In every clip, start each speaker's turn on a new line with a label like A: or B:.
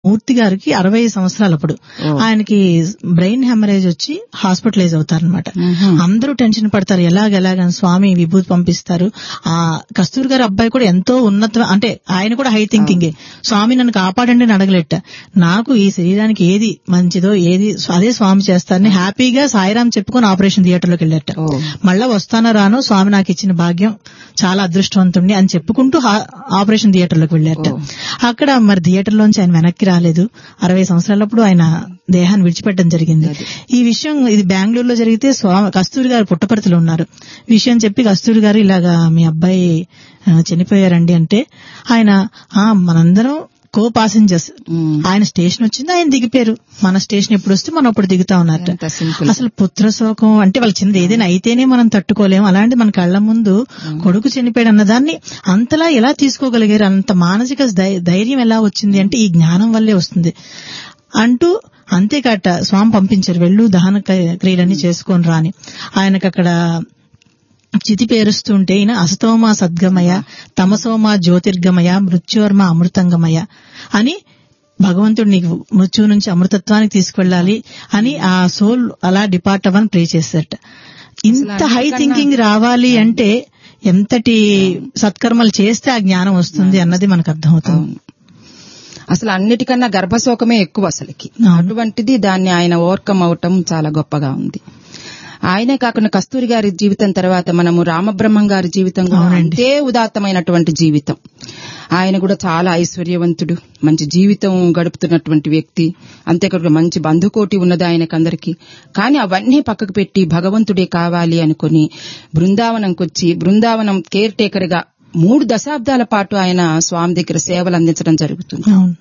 A: మూర్తి గారికి అరవై సంవత్సరాలు అప్పుడు ఆయనకి బ్రెయిన్ హెమరేజ్ వచ్చి హాస్పిటలైజ్ అవుతారనమాట అందరూ టెన్షన్ పడతారు ఎలాగ ఎలాగని స్వామి విభూతి పంపిస్తారు ఆ కస్తూరి గారి అబ్బాయి కూడా ఎంతో ఉన్నత అంటే ఆయన కూడా హై థింకింగే స్వామి నన్ను కాపాడండి అని అడగలేట నాకు ఈ శరీరానికి ఏది మంచిదో ఏది అదే స్వామి చేస్తారని హ్యాపీగా సాయిరాం చెప్పుకొని ఆపరేషన్ థియేటర్ లోకి వెళ్ళట మళ్ళా వస్తానో రానో స్వామి నాకు ఇచ్చిన భాగ్యం చాలా అదృష్టవంతుణ్ణి అని చెప్పుకుంటూ హా- ఆపరేషన్ థియేటర్ లోకి వెళ్ళారట అక్కడ మరి థియేటర్ లోంచి ఆయన వెనక్కి రాలేదు అరవై సంవత్సరాలప్పుడు ఆయన దేహాన్ని విడిచిపెట్టడం జరిగింది ఈ విషయం ఇది బెంగళూరులో జరిగితే స్వామి కస్తూరి గారు పుట్టపర్తిలో ఉన్నారు విషయం చెప్పి కస్తూరి గారు ఇలాగా మీ అబ్బాయి ఆ, చనిపోయారండి అంటే ఆయన ఆ మనందరం కో పాసెంజర్స్ ఆయన స్టేషన్ వచ్చింది ఆయన దిగిపోయారు మన స్టేషన్ ఎప్పుడు వస్తే మనం అప్పుడు దిగుతా ఉన్నట్టు
B: ఎంత simple.
A: అసలు పుత్ర శోకం అంటే వాళ్ళ చిన్నది ఏదైనా అయితేనే మనం తట్టుకోలేము అలాంటి మన కళ్ళ ముందు కొడుకు చనిపోయాడు అన్నదాన్ని అంతలా ఎలా తీసుకోగలిగారు అంత మానసిక ధై- ధైర్యం ఎలా వచ్చింది అంటే ఈ జ్ఞానం వల్లే వస్తుంది అంటూ అంతేకాట స్వామి పంపించారు వెళ్ళు దహన క్రియ- క్రియలన్నీ చేసుకొని రాని ఆయనకు అక్కడ చితి పేరుస్తుంటే ఈయన అసతోమ సద్గమయ తమసోమ జ్యోతిర్గమయ మృత్యోర్మ అమృతంగమయ అని భగవంతుడు నీకు మృత్యువు నుంచి అమృతత్వానికి తీసుకెళ్ళాలి అని ఆ సోల్ అలా డిపార్ట్ అవ్వని ప్రే చేశారట ఇంత హై థింకింగ్ రావాలి అంటే ఎంతటి సత్కర్మలు చేస్తే ఆ జ్ఞానం వస్తుంది అన్నది మనకు అర్థమవుతుంది
B: అసలు అన్నిటికన్నా గర్భశోకమే ఎక్కువ అసలుకి
A: అవును.
B: అటువంటిది దాన్ని ఆయన ఓవర్కమ్ అవటం చాలా గొప్పగా ఉంది ఆయనే కాకుండా కస్తూరి గారి జీవితం తర్వాత మనము రామబ్రహ్మం గారి జీవితం కూడా
A: అవునండి.
B: అంతే ఉదాత్తమైనటువంటి జీవితం ఆయన కూడా చాలా ఐశ్వర్యవంతుడు మంచి జీవితం గడుపుతున్నటువంటి వ్యక్తి అంతేకాకుండా మంచి బంధుకోటి ఉన్నది ఆయనకందరికి కానీ అవన్నీ పక్కకు పెట్టి భగవంతుడే కావాలి అనుకుని బృందావనంకి వచ్చి బృందావనం కేర్ టేకర్ గా మూడు దశాబ్దాల పాటు ఆయన స్వామి దగ్గర సేవలు అందించడం జరుగుతుంది
A: అవును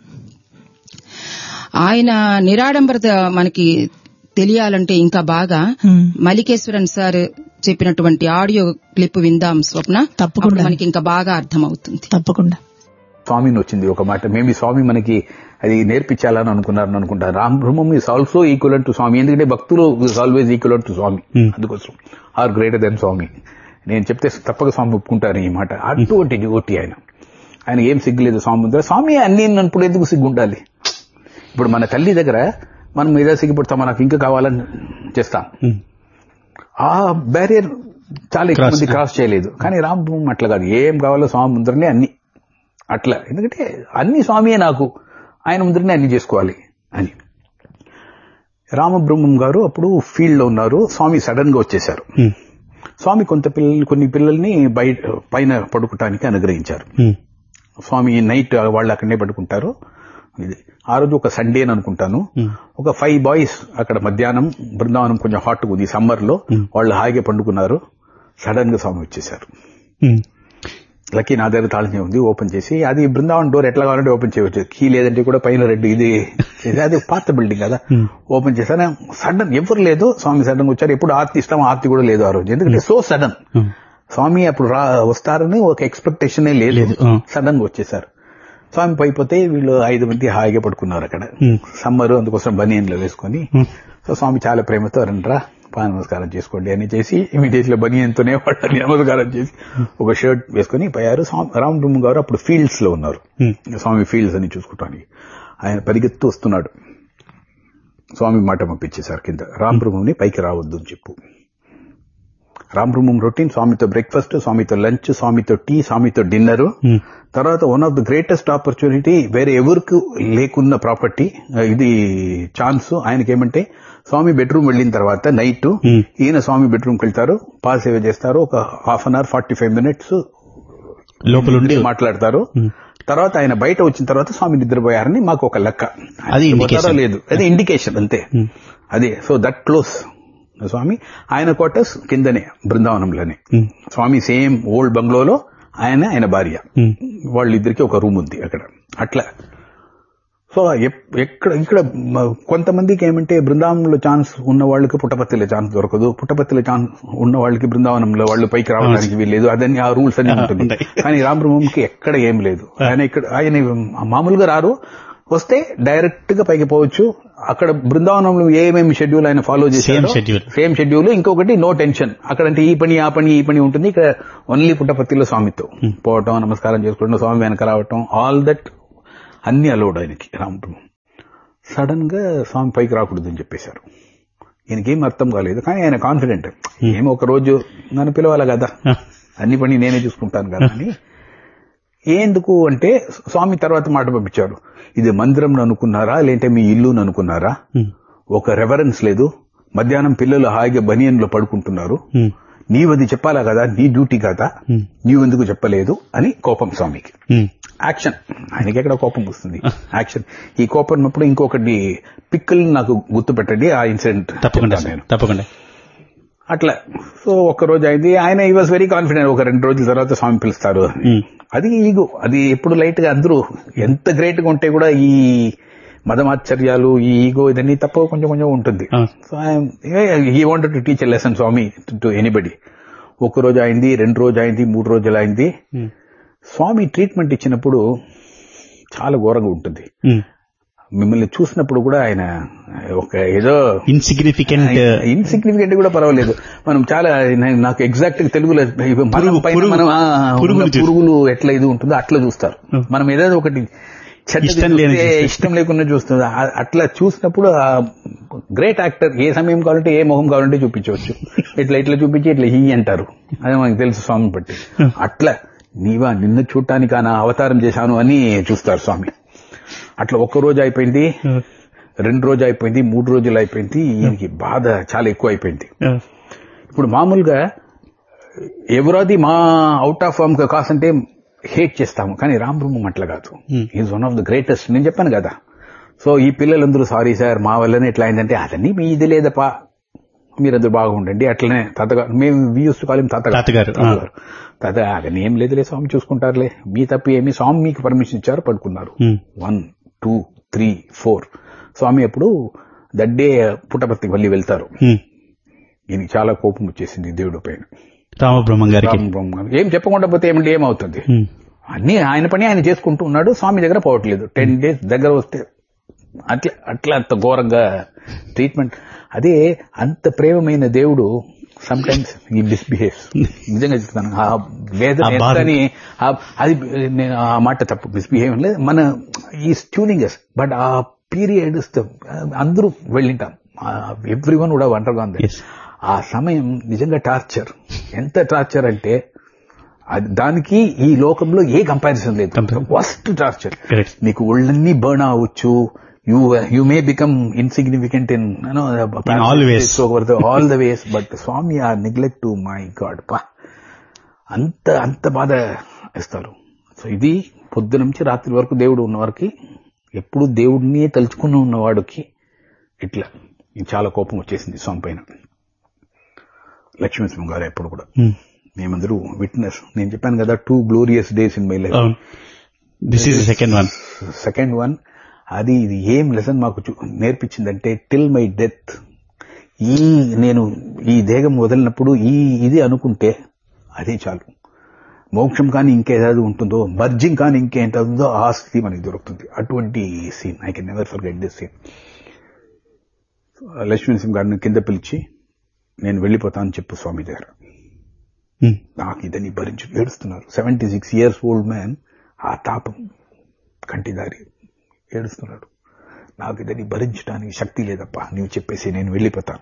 B: ఆయన నిరాడంబరత మనకి తెలియాలంటే ఇంకా బాగా
A: Hmm.
B: మలికేశ్వరన్ సార్ చెప్పినటువంటి ఆడియో క్లిప్ విందాం స్వప్న
A: తప్పకుండా.
B: అప్పుడు మనకి ఇంకా బాగా అర్థమవుతుంది
A: తప్పకుండా
C: స్వామిని వచ్చింది ఒక మాట మేబీ స్వామి మనకి అది నేర్పించాలని అనుకున్నారని అనుకుంటా Ram Brahmam is also equal to Swami ఎందుకంటే భక్తులు is always equal to Swami అందుకోసం ఆర్ గ్రేటర్ దెన్ స్వామి నేను చెప్తే తప్పక స్వామి ఒప్పుకుంటారు ఈ మాట అటువంటి డివోటి ఆయన ఆయన ఏం సిగ్గులేదు స్వామి ముందర స్వామి అన్ని అన్నప్పుడు ఎందుకు సిగ్గుండాలి ఇప్పుడు మన తల్లి దగ్గర మనం ఏదో సిగ్గుపడతాం మనకు ఇంకా కావాలని చేస్తాం ఆ బ్యారియర్ చాలా ఎక్కువ మంది క్రాస్ చేయలేదు కానీ రామ్ బ్రహ్మం అట్లా కాదు ఏం కావాలో స్వామి ముందరనే అన్ని అట్లా ఎందుకంటే అన్ని స్వామియే నాకు ఆయన ముందరనే అన్ని చేసుకోవాలి అని రామబ్రహ్మం గారు అప్పుడు ఫీల్డ్ లో ఉన్నారు స్వామి సడన్ గా వచ్చేశారు స్వామి కొంత పిల్లల్ని కొన్ని పిల్లల్ని బయట పైన పడుకోవటానికి అనుగ్రహించారు స్వామి నైట్ వాళ్ళు అక్కడనే పడుకుంటారు ఇది ఆ రోజు ఒక సండే అని అనుకుంటాను ఒక ఫైవ్ బాయ్స్ అక్కడ మధ్యాహ్నం బృందావనం కొంచెం హాట్ ఉంది సమ్మర్ లో వాళ్ళు హాయిగా పండుకున్నారు సడన్ గా స్వామి వచ్చేసారు లక్కీ నా దగ్గర తాళం ఉంది ఓపెన్ చేసి అది బృందావన్ డోర్ ఎట్లా కావాలంటే ఓపెన్ చేయవచ్చు కీ లేదంటే కూడా పైన రెడ్ ఇది ఇది అది పాత బిల్డింగ్ కదా ఓపెన్ చేశాను సడన్ ఎవరు లేదు స్వామి సడన్ వచ్చారు ఎప్పుడు ఆర్తి ఇస్తాం ఆర్తి కూడా లేదు ఆ రోజు ఎందుకంటే సో సడన్ స్వామి అప్పుడు రా వస్తారని ఒక ఎక్స్పెక్టేషన్ లేదు సడన్ గా వచ్చేసారు స్వామి పైపోతే వీళ్ళు ఐదు మంది హాయిగా పడుకున్నారు అక్కడ సమ్మర్ అందుకోసం బనియన్లో వేసుకొని సో స్వామి చాలా ప్రేమతో రండ్రా పా నమస్కారం చేసుకోండి అని చేసి ఇమీడియట్ లో బనియన్తోనే వాళ్ళని నమస్కారం చేసి ఒక షర్ట్ వేసుకొని పోయారు స్వామి రామ్ బ్రహ్మ గారు అప్పుడు ఫీల్డ్స్ లో ఉన్నారు స్వామి ఫీల్డ్స్ అని చూసుకోవటానికి ఆయన పరిగెత్తు వస్తున్నాడు స్వామి మాట పంపించేశారు కింద రామ్ బ్రహ్మంని పైకి రావద్దు అని చెప్పు రామ్ బ్రహ్మం రొటీన్ స్వామితో బ్రేక్ఫాస్ట్ స్వామితో లంచ్ స్వామితో టీ స్వామితో డిన్నర్ తర్వాత one of the greatest opportunity వేరే ఎవరికి లేకున్న ప్రాపర్టీ ఇది ఛాన్స్ ఆయనకి ఏమంటే స్వామి బెడ్రూమ్ వెళ్ళిన తర్వాత నైట్ ఈయన స్వామి బెడ్రూమ్కి వెళ్తారు పాల్ సేవ చేస్తారు ఒక half an hour forty five minutes
D: లోపలుండి
C: మాట్లాడతారు తర్వాత ఆయన బయట వచ్చిన తర్వాత స్వామి నిద్రపోయారని మాకు ఒక లెక్క ఆయన
D: అది
C: నిద్రపోతారో
D: indication.
C: లేదు అది ఇండికేషన్ అంతే అదే సో దట్ క్లోజ్ స్వామి ఆయన క్వార్టర్స్ కిందనే బృందావనంలోనే స్వామి సేమ్ ఓల్డ్ బంగ్లోలో ఆయన ఆయన భార్య వాళ్ళిద్దరికి ఒక రూమ్ ఉంది అక్కడ అట్లా సో ఎప్- ఎక్కడ ఇక్కడ మ- కొంతమందికి ఏమంటే బృందావనంలో ఛాన్స్ ఉన్న వాళ్ళకి పుట్టపత్తిలో ఛాన్స్ దొరకదు పుట్టపత్తిలో ఛాన్స్ ఉన్న వాళ్ళకి బృందావనంలో వాళ్ళు పైకి రావడానికి వీల్లేదు అదని ఆ రూల్స్ అన్ని ఉంటుంది
D: ఉంటాయి.
C: కానీ రామబ్రహ్మంకి ఎక్కడ ఏం లేదు ఆయన ఇక్కడ ఆయన మామూలుగా రారు వస్తే డైరెక్ట్ గా పైకి పోవచ్చు అక్కడ బృందావనంలో ఏమేమి షెడ్యూల్ ఆయన ఫాలో చేశారు
D: Same schedule.
C: సేమ్ షెడ్యూల్ ఇంకొకటి నో టెన్షన్ అక్కడంటే ఈ పని ఆ పని ఈ పని ఉంటుంది ఇక్కడ ఓన్లీ పుట్టపర్తిలో స్వామితో పోవటం నమస్కారం చేసుకోవడం స్వామి వెనక రావటం ఆల్ దట్ అన్ని అలౌడ్ ఆయనకి రామబ్రహ్మం సడన్ గా స్వామి పైకి రాకూడదని చెప్పేశారు ఈయనకేం అర్థం కాలేదు కానీ ఆయన కాన్ఫిడెంట్ ఏమో ఒక రోజు నన్ను పిలవాలి కదా అన్ని పని నేనే చూసుకుంటాను కదా అని ఎందుకు అంటే స్వామి తర్వాత మాట పంపించారు ఇది మందిరం అనుకున్నారా లేదంటే మీ ఇల్లు అనుకున్నారా ఒక రెఫరెన్స్ లేదు మధ్యాహ్నం పిల్లలు హాయిగా బనియన్లో పడుకుంటున్నారు నీవది చెప్పాలా కదా నీ డ్యూటీ కదా నీవెందుకు చెప్పలేదు అని కోపం స్వామికి యాక్షన్ ఆయనకి ఎక్కడ కోపం వస్తుంది యాక్షన్ ఈ కోపం ఉన్నప్పుడు ఇంకొకటి పిక్కల్ నాకు గుర్తు పెట్టండి ఆ ఇన్సిడెంట్
D: తప్పకుండా
C: నేను
D: తప్పకుండా
C: అట్లా సో ఒక రోజు అయింది ఆయన ఈ వాజ్ వెరీ కాన్ఫిడెంట్ ఒక రెండు రోజుల తర్వాత స్వామి పిలుస్తారు
D: ఉమ్.
C: అది ఈగో అది ఎప్పుడు లైట్ గా అందరూ ఎంత గ్రేట్ గా ఉంటే కూడా ఈ మదమాశ్చర్యాలు ఈ ఈగో ఇదన్నీ తప్ప కొంచెం కొంచెం ఉంటుంది
D: ఆ.
C: సో ఈ wanted to teach lesson Swami to anybody ఒక రోజు అయింది రెండు రోజు అయింది మూడు రోజులు అయింది
D: ఉమ్.
C: స్వామి ట్రీట్మెంట్ ఇచ్చినప్పుడు చాలా ఘోరంగా ఉంటుంది
D: ఉమ్.
C: మిమ్మల్ని చూసినప్పుడు కూడా ఆయన ఒక ఏదో
D: ఇన్సిగ్నిఫికెంట్
C: ఇన్సిగ్నిఫికెంట్ కూడా పర్వాలేదు మనం చాలా నే- నాకు ఎగ్జాక్ట్ గా తెలుగులో ఇవి మరం
D: పురుగు-
C: పైన
D: పురుగు-
C: మనం ఆ,
D: పురుగులు
C: ఉన్న
D: చూసి.
C: పురుగులు ఎట్లా ఇది ఉంటుందో అట్లా చూస్తారు మనం ఏదో ఒకటి చెడ్డది
D: ఇష్టం లేని
C: చూస్తే
D: చూస్తే.
C: ఇష్టం లేకుండా చూస్తుంది ఆ- అట్లా చూసినప్పుడు గ్రేట్ యాక్టర్ ఏ సమయం కావాలంటే ఏ మొహం కావాలంటే చూపించవచ్చు ఇట్లా ఇట్లా చూపించి ఇట్లా హీ అంటారు అదే మనకు తెలుసు స్వామి బట్టి అట్లా నీవా నిన్ను చూడటానికి నా అవతారం చేశాను అని చూస్తారు స్వామి అట్లా ఒక్క రోజు అయిపోయింది రెండు రోజు అయిపోయింది మూడు రోజులు అయిపోయింది ఈయనకి బాధ చాలా ఎక్కువ అయిపోయింది ఇప్పుడు మామూలుగా ఎవరది మా అవుట్ ఆఫ్ ఫామ్ కాసంటే హేట్ చేస్తాము కానీ రామ్ బ్రహ్మం అట్లా కాదు is one of the greatest నేను చెప్పాను కదా సో ఈ పిల్లలందరూ సారీ సార్ మా వల్లనే ఎట్లా అయిందంటే అదన్నీ మీ ఇది లేదపా మీరందరూ బాగుండండి అట్లనే తాతగారు మేము వి యూస్ కాలేం తాతగారు
D: తాతగారు, ఆ.
C: తాతగారు తాత అదన్నీ ఏం లేదులే స్వామి చూసుకుంటారులే మీ తప్పు ఏమి స్వామి మీకు పర్మిషన్ ఇచ్చారు పడుకున్నారు one two three four Swami అప్పుడు దడ్డే పుట్టపర్తికి మళ్ళీ వెళ్తారు ఈయనకి చాలా కోపం వచ్చేసింది దేవుడి పైన
D: రామబ్రహ్మం గారికి
C: రామ్ బ్రహ్మ గారు. ఏం చెప్పకుండా పోతే ఏమంటే ఏమవుతుంది
D: ఉమ్.
C: అన్ని ఆయన పని ఆయన చేసుకుంటూ ఉన్నాడు స్వామి దగ్గర పోవట్లేదు టెన్ డేస్ దగ్గర వస్తే అట్లా అట్లా అంత ఘోరంగా ట్రీట్మెంట్ అదే అంత ప్రేమమైన దేవుడు సమ్ టైమ్స్ ఈ మిస్బిహేవ్స్ నిజంగా చెప్తాను ఆ వేదన
D: ఆ బాధ.
C: ఎంతని ఆ- అది నేను ఆ మాట తప్పు మిస్బిహేవ్ లేదు మన ఈ ట్యూనింగ్ బట్ ఆ పీరియడ్ అందరూ వెళ్ళింటాం ఎవ్రీ వన్ కూడా వండర్గా ఉంది
D: Yes.
C: ఆ సమయం నిజంగా టార్చర్ ఎంత టార్చర్ అంటే అది దానికి ఈ లోకంలో ఏ కంపారిజన్ లేదు
D: Comparison.
C: Worst torture
D: Correct.
C: మీకు ఒళ్ళన్నీ బర్న్ అవ్వచ్చు you you may become insignificant in
D: all ways.
C: All the ways but Swami ఆ నెగ్లెక్ట్ టు మై గాడ్ పా అంత అంత బాధ ఇస్తారు సో ఇది పొద్దు నుంచి రాత్రి వరకు దేవుడు ఉన్నవారికి ఎప్పుడు దేవుడిని తలుచుకుని ఉన్నవాడికి ఇట్లా ఇది చాలా కోపం వచ్చేసింది స్వామి పైన లక్ష్మీనరసింహ గారు ఎప్పుడు కూడా
D: ఉమ్.
C: మేమందరూ విట్నెస్ నేను చెప్పాను కదా two glorious days in my life
D: అవును this is second one
C: second one అది ఇది ఏం లెసన్ మాకు చూ- నేర్పించిందంటే టిల్ మై డెత్ ఈ నేను ఈ దేహం వదిలినప్పుడు ఈ ఇది అనుకుంటే అదే చాలు మోక్షం కానీ ఇంకేదాది ఉంటుందో మర్జింగ్ కానీ ఇంకేంటి ఉందో ఆ స్థితి మనకి దొరుకుతుంది అటువంటి scene I can never forget this scene Lakshmi Singh గారిని కింద పిలిచి నేను వెళ్ళిపోతాను చెప్పు స్వామి దగ్గర నాకు ఇదని భరించి ఏడుస్తున్నారు seventy six years old man ఆ తాపం కంటిదారి ఏడుస్తున్నాడు నాకు ఇదని భరించడానికి శక్తి లేదప్పా నీవు చెప్పేసి నేను వెళ్ళిపోతాను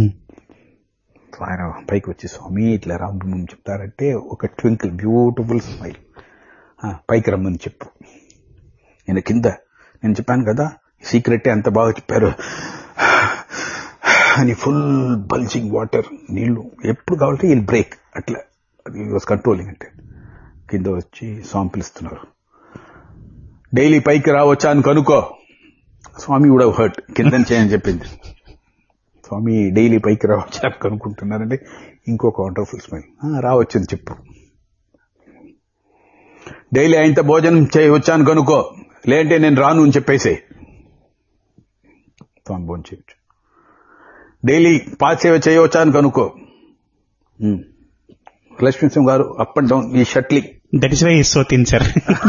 C: సో ఆయన పైకి వచ్చి స్వామి ఇట్లా రామబ్రహ్మం చెప్తారంటే ఒక ట్వింకిల్ బ్యూటిఫుల్ స్మైల్ పైకి రమ్మని చెప్పు నేను కింద నేను చెప్పాను కదా సీక్రెట్ అంత బాగా చెప్పారు అని ఫుల్ బల్జింగ్ వాటర్ నీళ్లు ఎప్పుడు కావాలంటే వీళ్ళు బ్రేక్ అట్లా అది వాజ్ కంట్రోలింగ్ అంటే కింద వచ్చి స్వామి పిలుస్తున్నారు డైలీ పైకి రావచ్చా అని కనుక్కో స్వామి కూడా హర్ట్ కింద చేయని చెప్పింది స్వామి డైలీ పైకి రావచ్చా అని కనుక్కుంటున్నారంటే ఇంకొక వండర్ఫుల్ స్మైల్ రావచ్చు అని చెప్పు డైలీ ఆయనతో భోజనం చేయవచ్చా అని కనుక్కో లేదంటే నేను రాను అని చెప్పేసి స్వామి భోజనం చేయొచ్చు డైలీ పాదసేవ చేయవచ్చా అని కనుక్కో Lakshmi Singh garu up and down ఈ shuttling
D: that is why so thin sir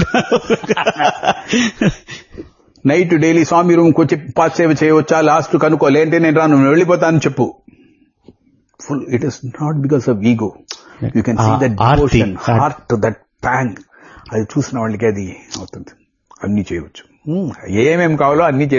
C: night daily Swami రూమ్కి వచ్చి పాదసేవ చేయవచ్చా లాస్ట్ కనుక్కో లేదంటే నేను రాను నేను వెళ్ళిపోతాను చెప్పు full it is not because of ego you can see
D: Ah,
C: that
D: arti.
C: Devotion heart that pang అది చూసిన వాళ్ళకి అది అవుతుంది అన్ని చేయవచ్చు ఏమేమి కావాలో అన్ని